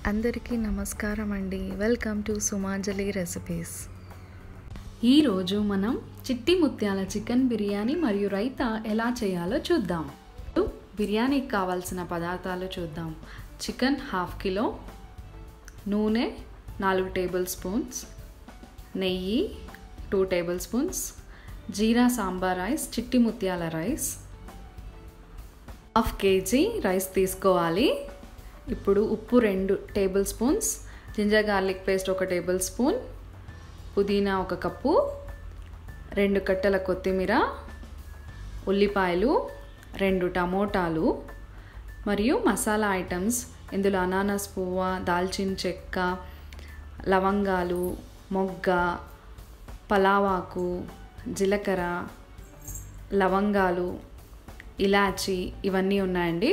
అందరికీ నమస్కారం అండి వెల్కమ్ టు సుమాంజలి రెసిపీస్ ఈరోజు మనం చిట్టి ముత్యాల చికెన్ బిర్యానీ మరియు రైతా ఎలా చేయాలో చూద్దాం బిర్యానీకి కావాల్సిన పదార్థాలు చూద్దాం చికెన్ హాఫ్ కిలో నూనె నాలుగు టేబుల్ స్పూన్స్ నెయ్యి టూ టేబుల్ స్పూన్స్ జీరా సాంబార్ రైస్ చిట్టి ముత్యాల రైస్ హాఫ్ కేజీ రైస్ తీసుకోవాలి ఇప్పుడు ఉప్పు రెండు tablespoons ginger garlic paste ఒక టేబుల్ స్పూన్ పుదీనా ఒక కప్పు రెండు కట్టల కొత్తిమీర ఉల్లిపాయలు రెండు టమోటాలు మరియు మసాలా ఐటమ్స్ ఇందులో అనానస్ పువ్వ దాల్చిన చెక్క లవంగాలు మొగ్గ పలావాకు జీలకర్ర లవంగాలు ఇలాచి ఇవన్నీ ఉన్నాయండి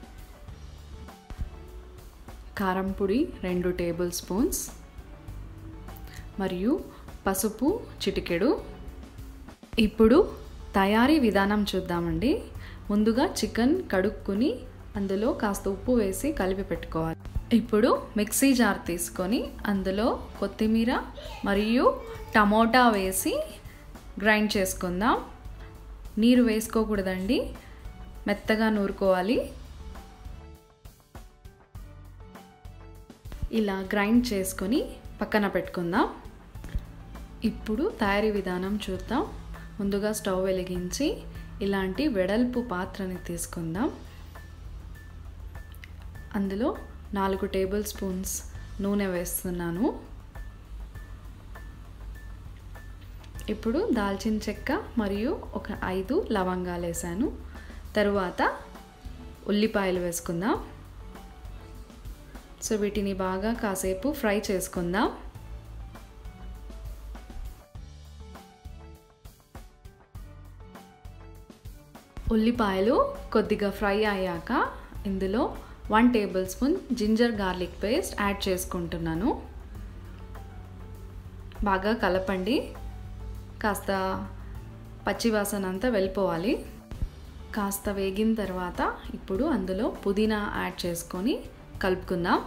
కారం పొడి రెండు టేబుల్ స్పూన్స్ మరియు పసుపు చిటికెడు ఇప్పుడు తయారీ విధానం చూద్దామండి ముందుగా చికెన్ కడుక్కుని అందులో కాస్త ఉప్పు వేసి కలిపి పెట్టుకోవాలి ఇప్పుడు మిక్సీ జార్ తీసుకొని అందులో కొత్తిమీర మరియు టమోటా వేసి గ్రైండ్ చేసుకుందాం నీరు వేసుకోకూడదండి మెత్తగా నూరుకోవాలి ఇలా గ్రైండ్ చేసుకొని పక్కన పెట్టుకుందాం ఇప్పుడు తయారీ విధానం చూద్దాం ముందుగా స్టవ్ వెలిగించి ఇలాంటి వెడల్పు పాత్రని తీసుకుందాం అందులో నాలుగు టేబుల్ స్పూన్స్ నూనె వేస్తున్నాను ఇప్పుడు దాల్చిన చెక్క మరియు ఒక ఐదు లవంగాలు వేసాను తరువాత ఉల్లిపాయలు వేసుకుందాం సో వీటిని బాగా కాసేపు ఫ్రై చేసుకుందాం ఉల్లిపాయలు కొద్దిగా ఫ్రై అయ్యాక ఇందులో one tablespoon ginger garlic paste add చేసుకుంటున్నాను బాగా కలపండి కాస్త పచ్చివాసన అంతా వెళ్ళిపోవాలి కాస్త వేగిన తర్వాత ఇప్పుడు అందులో పుదీనా యాడ్ చేసుకొని కలుపుకుందాం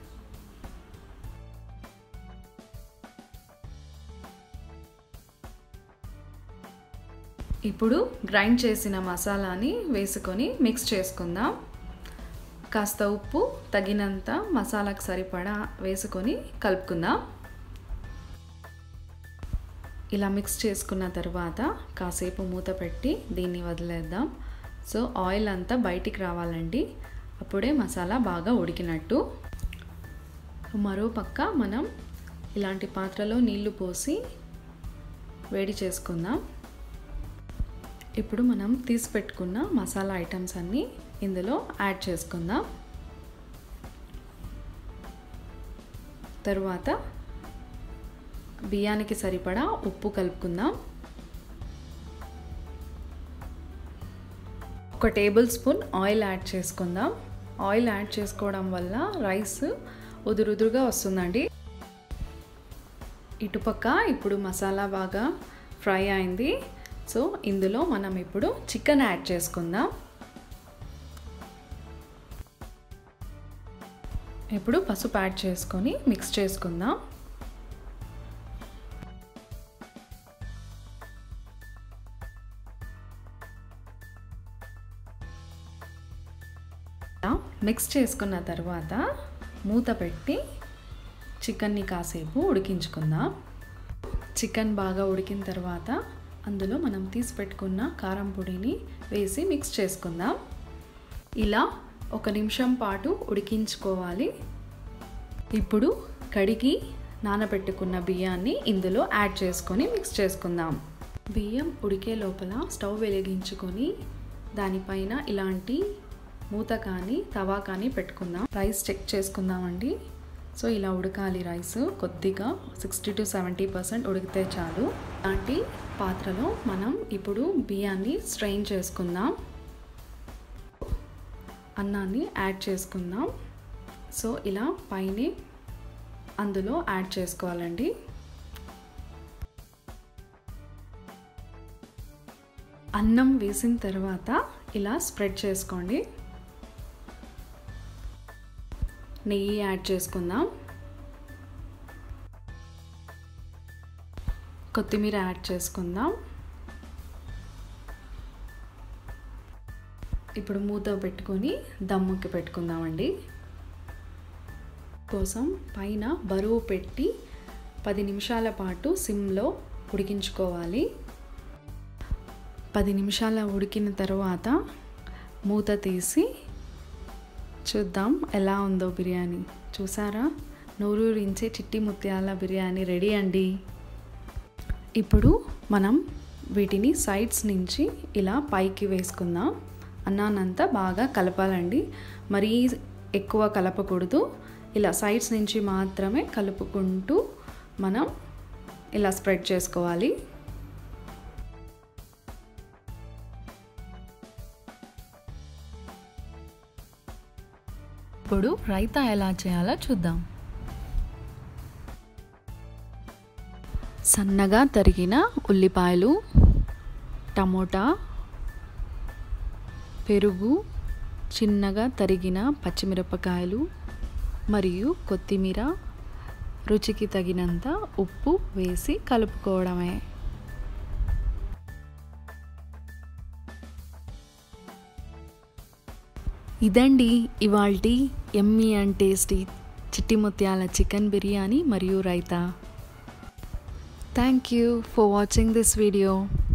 ఇప్పుడు గ్రైండ్ చేసిన మసాలాని వేసుకొని మిక్స్ చేసుకుందాం కాస్త ఉప్పు తగినంత మసాలాకు సరిపడా వేసుకొని కలుపుకుందాం ఇలా మిక్స్ చేసుకున్న తర్వాత కాసేపు మూత పెట్టి దీన్ని వదిలేద్దాం సో ఆయిల్ అంతా బయటికి రావాలండి అప్పుడే మసాలా బాగా ఉడికినట్టు మరో పక్క మనం ఇలాంటి పాత్రలో నీళ్లు పోసి వేడి చేసుకుందాం ఇప్పుడు మనం తీసి పెట్టుకున్న మసాలా ఐటమ్స్ అన్నీ ఇందులో యాడ్ చేసుకుందాం తరువాత బియ్యానికి సరిపడా ఉప్పు కలుపుకుందాం ఒక టేబుల్ స్పూన్ ఆయిల్ యాడ్ చేసుకుందాం ఆయిల్ యాడ్ చేసుకోవడం వల్ల రైస్ ఉదురుదురుగా వస్తుందండి ఇటుపక్క ఇప్పుడు మసాలా బాగా ఫ్రై అయింది సో ఇందులో మనం ఇప్పుడు చికెన్ యాడ్ చేసుకుందాం ఇప్పుడు పసుపు యాడ్ చేసుకొని మిక్స్ చేసుకుందాం మిక్స్ చేసుకున్న తర్వాత మూత పెట్టి చికెన్ని కాసేపు ఉడికించుకుందాం చికెన్ బాగా ఉడికిన తర్వాత అందులో మనం తీసి పెట్టుకున్న కారం పొడిని వేసి మిక్స్ చేసుకుందాం ఇలా ఒక నిమిషం పాటు ఉడికించుకోవాలి ఇప్పుడు కడిగి నానబెట్టుకున్న బియ్యాన్ని ఇందులో యాడ్ చేసుకొని మిక్స్ చేసుకుందాం బియ్యం ఉడికే లోపల స్టవ్ వెలిగించుకొని దానిపైన ఇలాంటి మూత కానీ తవా కానీ పెట్టుకుందాం రైస్ చెక్ చేసుకుందామండి సో ఇలా ఉడకాలి రైస్ కొద్దిగా సిక్స్టీ టు సెవెంటీ పర్సెంట్ ఉడికితే చాలు ఇలాంటి పాత్రలో మనం ఇప్పుడు బియ్యాన్ని స్ట్రెయిన్ చేసుకుందాం అన్నాన్ని యాడ్ చేసుకుందాం సో ఇలా పైన అందులో యాడ్ చేసుకోవాలండి అన్నం వేసిన తర్వాత ఇలా స్ప్రెడ్ చేసుకోండి నెయ్యి యాడ్ చేసుకుందాం కొత్తిమీర యాడ్ చేసుకుందాం ఇప్పుడు మూత పెట్టుకొని దమ్ముకి పెట్టుకుందామండి కోసం పైన బరువు పెట్టి పది నిమిషాల పాటు సిమ్లో ఉడికించుకోవాలి పది నిమిషాల ఉడికిన తర్వాత మూత తీసి చూద్దాం ఎలా ఉందో బిర్యానీ చూసారా నోరూరించే చిట్టి ముత్యాల బిర్యానీ రెడీ అండి ఇప్పుడు మనం వీటిని సైడ్స్ నుంచి ఇలా పైకి వేసుకుందాం అన్నానంతా బాగా కలపాలండి మరీ ఎక్కువ కలపకూడదు ఇలా సైడ్స్ నుంచి మాత్రమే కలుపుకుంటూ మనం ఇలా స్ప్రెడ్ చేసుకోవాలి ఇప్పుడు రైతా ఎలా చేయాలో చూద్దాం సన్నగా తరిగిన ఉల్లిపాయలు టమోటా పెరుగు చిన్నగా తరిగిన పచ్చిమిరపకాయలు మరియు కొత్తిమీర రుచికి తగినంత ఉప్పు వేసి కలుపుకోవడమే ఇదండి ఇవాల్టి ఎమ్మీ అండ్ టేస్టీ చిట్టి ముత్యాల చికెన్ బిర్యానీ మరియు raita thank you for watching this video